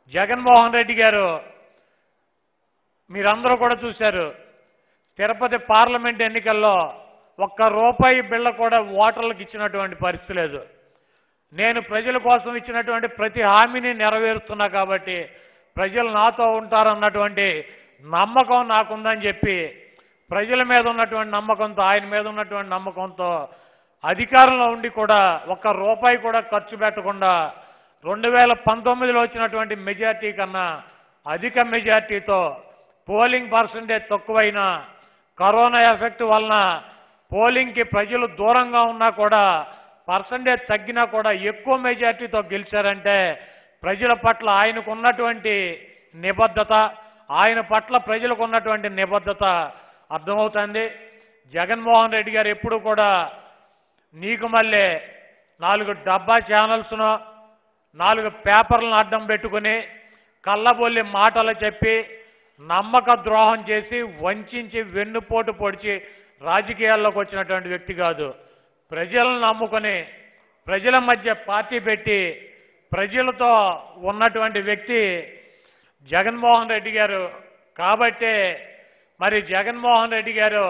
జగన్మోహన్ రెడ్డి గారు మీరందరూ కూడా చూశారు తిరుపతి పార్లమెంట్ ఎన్నికల్లో ఒక్క రూపాయి బిళ్ళ కూడా ఓటర్లకు ఇచ్చినటువంటి పరిస్థితి లేదు నేను ప్రజల కోసం ఇచ్చినటువంటి ప్రతి హామీని నెరవేరుస్తున్నా కాబట్టి ప్రజలు నాతో ఉంటారన్నటువంటి నమ్మకం నాకుందని చెప్పి ప్రజల మీద ఉన్నటువంటి నమ్మకంతో ఆయన మీద ఉన్నటువంటి నమ్మకంతో అధికారంలో ఉండి కూడా ఒక్క రూపాయి కూడా ఖర్చు పెట్టకుండా రెండు వేల పంతొమ్మిదిలో వచ్చినటువంటి మెజార్టీ కన్నా అధిక మెజార్టీతో పోలింగ్ పర్సంటేజ్ తక్కువైనా కరోనా ఎఫెక్ట్ వలన పోలింగ్కి ప్రజలు దూరంగా ఉన్నా కూడా పర్సంటేజ్ తగ్గినా కూడా ఎక్కువ మెజార్టీతో గెలిచారంటే ప్రజల పట్ల ఆయనకు ఉన్నటువంటి నిబద్ధత ఆయన పట్ల ప్రజలకు ఉన్నటువంటి నిబద్ధత అర్థమవుతుంది జగన్మోహన్ రెడ్డి గారు ఎప్పుడు కూడా నీకు మళ్ళీ నాలుగు డబ్బా ఛానల్స్ను నాలుగు పేపర్లను అడ్డం పెట్టుకుని కళ్ళబొల్లి మాటలు చెప్పి నమ్మక ద్రోహం చేసి వంచి వెన్నుపోటు పొడిచి రాజకీయాల్లోకి వచ్చినటువంటి వ్యక్తి కాదు ప్రజలను నమ్ముకొని ప్రజల మధ్య పార్టీ పెట్టి ప్రజలతో ఉన్నటువంటి వ్యక్తి జగన్మోహన్ రెడ్డి గారు కాబట్టే మరి జగన్మోహన్ రెడ్డి గారు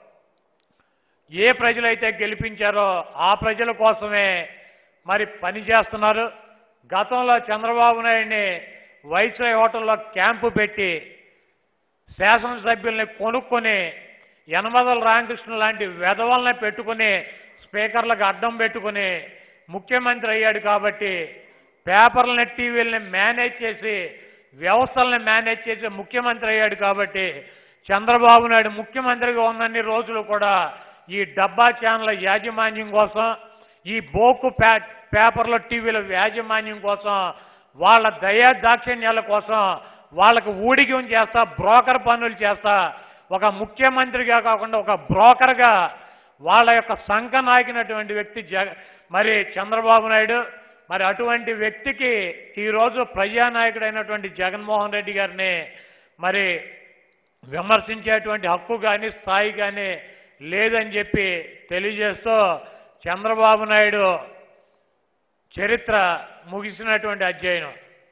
ఏ ప్రజలైతే గెలిపించారో ఆ ప్రజల కోసమే మరి పని చేస్తున్నారు గతంలో చంద్రబాబు నాయుడిని వైస్రాయ్ హోటల్లో క్యాంపు పెట్టి శాసనసభ్యుల్ని కొనుక్కొని యనమదల రామకృష్ణ లాంటి వెధవల్ని పెట్టుకుని స్పీకర్లకు అడ్డం పెట్టుకుని ముఖ్యమంత్రి అయ్యాడు కాబట్టి పేపర్లని టీవీలని మేనేజ్ చేసి వ్యవస్థల్ని మేనేజ్ చేసి ముఖ్యమంత్రి అయ్యాడు కాబట్టి చంద్రబాబు నాయుడు ముఖ్యమంత్రిగా ఉన్నన్ని రోజులు కూడా ఈ డబ్బా ఛానల్ యాజమాన్యం కోసం ఈ బోకు పే పేపర్ల టీవీల యాజమాన్యం కోసం వాళ్ళ దయా దాక్షిణ్యాల కోసం వాళ్ళకు ఊడిగం చేస్తా బ్రోకర్ పనులు చేస్తా ఒక ముఖ్యమంత్రిగా కాకుండా ఒక బ్రోకర్గా వాళ్ళ యొక్క సంఘ నాయకునటువంటి వ్యక్తి జగ మరి చంద్రబాబు నాయుడు మరి అటువంటి వ్యక్తికి ఈరోజు ప్రజానాయకుడైనటువంటి జగన్మోహన్ రెడ్డి గారిని మరి విమర్శించేటువంటి హక్కు కానీ స్థాయి కానీ లేదని చెప్పి తెలియజేస్తూ చంద్రబాబు నాయుడు చరిత్ర ముగిసినటువంటి అధ్యయనం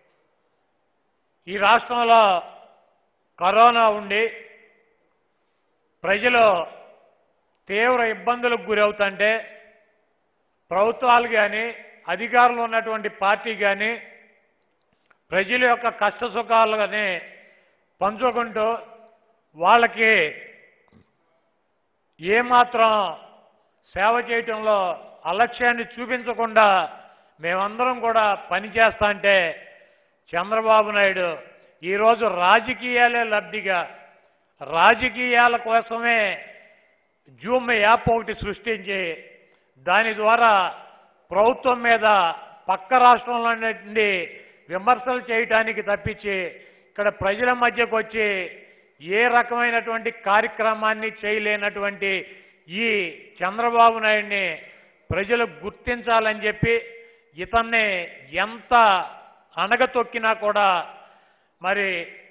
ఈ రాష్ట్రంలో కరోనా ఉండి ప్రజలు తీవ్ర ఇబ్బందులకు గురవుతుంటే ప్రభుత్వాలు కానీ అధికారులు ఉన్నటువంటి పార్టీ కానీ ప్రజల యొక్క కష్ట సుఖాలని పంచుకుంటూ వాళ్ళకి ఏమాత్రం సేవ చేయటంలో అలక్ష్యాన్ని చూపించకుండా మేమందరం కూడా పనిచేస్తా అంటే చంద్రబాబు నాయుడు ఈరోజు రాజకీయాలే లబ్ధిగా రాజకీయాల కోసమే జూమ్ యాప్ ఒకటి సృష్టించి దాని ద్వారా ప్రభుత్వం మీద పక్క రాష్ట్రంలో నుండి విమర్శలు చేయటానికి తప్పించి ఇక్కడ ప్రజల మధ్యకు వచ్చి ఏ రకమైనటువంటి కార్యక్రమాన్ని చేయలేనటువంటి ఈ చంద్రబాబు నాయుడిని ప్రజలు గుర్తించాలని చెప్పి ఇతన్ని ఎంత అణగతొక్కినా కూడా మరి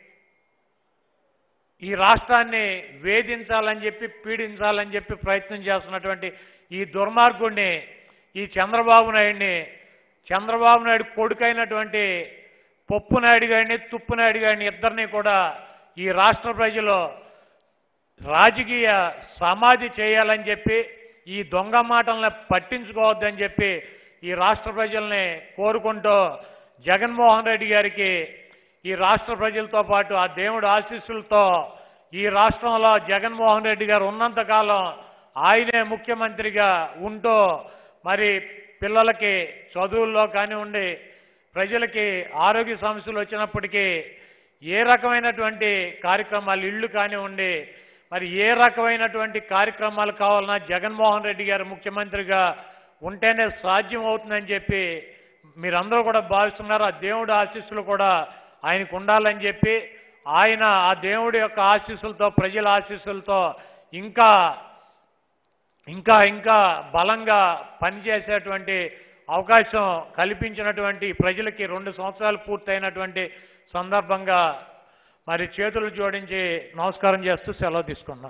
ఈ రాష్ట్రాన్ని వేధించాలని చెప్పి పీడించాలని చెప్పి ప్రయత్నం చేస్తున్నటువంటి ఈ దుర్మార్గుణ్ణి ఈ చంద్రబాబు నాయుడిని చంద్రబాబు నాయుడు కొడుకైనటువంటి పప్పు నాయుడు గారిని తుప్పు నాయుడు గారిని ఇద్దరిని కూడా ఈ రాష్ట్ర ప్రజలు రాజకీయ సమాధి చేయాలని చెప్పి ఈ దొంగ మాటల్ని పట్టించుకోవద్దని చెప్పి ఈ రాష్ట్ర ప్రజల్ని కోరుకుంటూ జగన్మోహన్ రెడ్డి గారికి ఈ రాష్ట్ర ప్రజలతో పాటు ఆ దేవుడి ఆశీస్సులతో ఈ రాష్ట్రంలో జగన్మోహన్ రెడ్డి గారు ఉన్నంతకాలం ఆయనే ముఖ్యమంత్రిగా ఉంటూ మరి పిల్లలకి చదువుల్లో కానివ్వండి ప్రజలకి ఆరోగ్య సమస్యలు వచ్చినప్పటికీ ఏ రకమైనటువంటి కార్యక్రమాలు ఇళ్ళు కానివ్వండి మరి ఏ రకమైనటువంటి కార్యక్రమాలు కావాలన్నా జగన్మోహన్ రెడ్డి గారు ముఖ్యమంత్రిగా ఉంటేనే సాధ్యం అవుతుందని చెప్పి మీరందరూ కూడా భావిస్తున్నారు ఆ దేవుడి ఆశీస్సులు కూడా ఆయనకు ఉండాలని చెప్పి ఆయన ఆ దేవుడి యొక్క ఆశీస్సులతో ప్రజల ఆశీస్సులతో ఇంకా ఇంకా ఇంకా బలంగా పనిచేసేటువంటి అవకాశం కల్పించినటువంటి ప్రజలకి రెండు సంవత్సరాలు పూర్తయినటువంటి సందర్భంగా మరి చేతులు జోడించి నమస్కారం చేస్తూ సెలవు తీసుకున్నా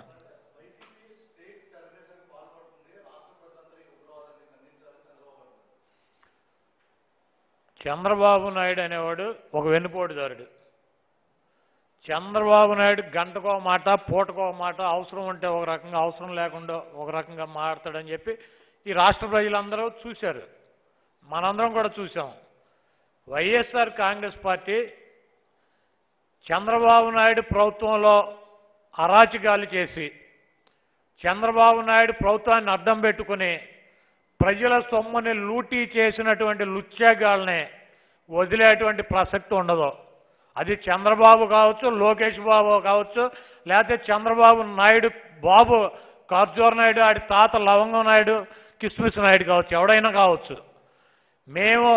చంద్రబాబు నాయుడు అనేవాడు ఒక వెన్నుపోటుదారుడు చంద్రబాబు నాయుడు గంటకో మాట పూటకో మాట అవసరం ఉంటే ఒక రకంగా అవసరం లేకుండా ఒక రకంగా మాట్లాడతాడని చెప్పి ఈ రాష్ట్ర ప్రజలందరూ చూశారు మనందరం కూడా చూసాం YSR Congress party Chandrababu Naidu ప్రభుత్వంలో అరాచకాలు చేసి చంద్రబాబు నాయుడు ప్రభుత్వాన్ని అడ్డం పెట్టుకుని ప్రజల సొమ్ముని లూటీ చేసినటువంటి లుచ్చాగాళ్ళని వదిలేటువంటి ప్రసక్తి ఉండదు అది చంద్రబాబు కావచ్చు లోకేష్ బాబు కావచ్చు లేకపోతే చంద్రబాబు నాయుడు బాబు కార్జోర్ నాయుడు ఆడి తాత లవంగం నాయుడు కిస్మిస్ నాయుడు కావచ్చు ఎవడైనా కావచ్చు మేము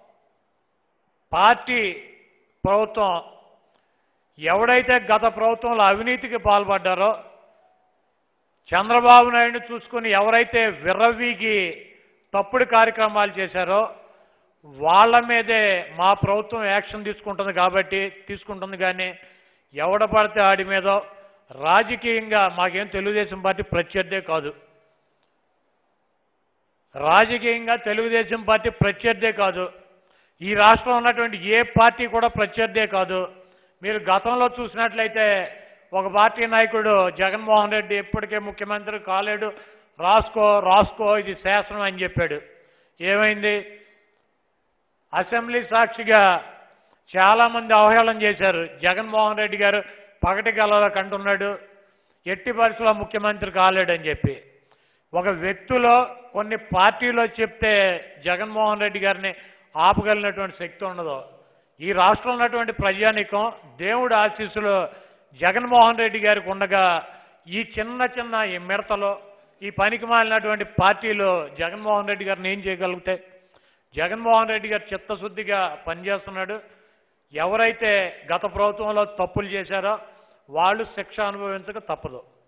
పార్టీ ప్రభుత్వం ఎవడైతే గత ప్రభుత్వంలో అవినీతికి పాల్పడ్డారో చంద్రబాబు నాయుడు చూసుకుని ఎవరైతే విర్రవీగి తప్పుడు కార్యక్రమాలు చేశారో వాళ్ళ మీదే మా ప్రభుత్వం యాక్షన్ తీసుకుంటుంది కాబట్టి తీసుకుంటుంది కానీ ఎవడ పడితే ఆడి మీదో రాజకీయంగా మాకేం తెలుగుదేశం పార్టీ ప్రత్యర్థే కాదు రాజకీయంగా తెలుగుదేశం పార్టీ ప్రత్యర్థే కాదు ఈ రాష్ట్రంలో ఉన్నటువంటి ఏ పార్టీ కూడా ప్రత్యర్థే కాదు మీరు గతంలో చూసినట్లయితే ఒక పార్టీ నాయకుడు జగన్మోహన్ రెడ్డి ఇప్పటికే ముఖ్యమంత్రి కాలేడు రాసుకో రాసుకో ఇది శాసనం అని చెప్పాడు ఏమైంది అసెంబ్లీ సాక్షిగా చాలామంది అవహేళన చేశారు జగన్మోహన్ రెడ్డి గారు పగటి గలలో కంటున్నాడు ఎట్టి పరిస్థితుల్లో ముఖ్యమంత్రి కాలేడని చెప్పి ఒక వ్యక్తిలో కొన్ని పార్టీలో చెప్తే జగన్మోహన్ రెడ్డి గారిని ఆపగలిగినటువంటి శక్తి ఉండదు ఈ రాష్ట్రంలో ఉన్నటువంటి ప్రజానికం దేవుడి ఆశీస్సులు జగన్మోహన్ రెడ్డి గారికి ఉండగా ఈ చిన్న చిన్న ఈ మిడతలో ఈ పనికి మాలినటువంటి పార్టీలు జగన్మోహన్ రెడ్డి గారిని ఏం చేయగలుగుతాయి జగన్మోహన్ రెడ్డి గారు చిత్తశుద్ధిగా పనిచేస్తున్నాడు ఎవరైతే గత ప్రభుత్వంలో తప్పులు చేశారో వాళ్ళు శిక్ష అనుభవించక తప్పదు